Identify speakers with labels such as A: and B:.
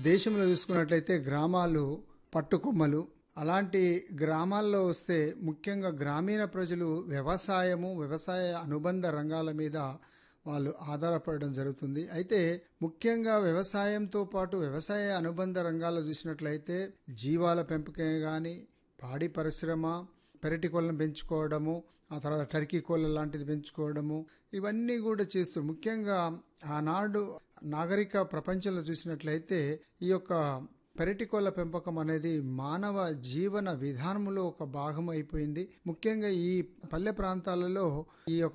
A: దేశంలో చూసుకున్నట్లయితే గ్రామాలు పట్టుకొమ్మలు అలాంటి గ్రామాల్లో వస్తే ముఖ్యంగా గ్రామీణ ప్రజలు వ్యవసాయము వ్యవసాయ అనుబంధ రంగాల మీద వాళ్ళు ఆధారపడడం జరుగుతుంది అయితే ముఖ్యంగా వ్యవసాయంతో పాటు వ్యవసాయ అనుబంధ రంగాల్లో చూసినట్లయితే జీవాల పెంపకం కానీ పాడి పరిశ్రమ పెరటి కోళ్ళను పెంచుకోవడము ఆ తర్వాత టర్కీ కోళ్ళ లాంటిది పెంచుకోవడము ఇవన్నీ కూడా చేస్తూ ముఖ్యంగా ఆనాడు నాగరిక ప్రపంచంలో చూసినట్లయితే ఈ యొక్క పెరటి కోళ్ళ పెంపకం అనేది మానవ జీవన విధానంలో ఒక భాగం అయిపోయింది ముఖ్యంగా ఈ పల్లె ప్రాంతాలలో ఈ యొక్క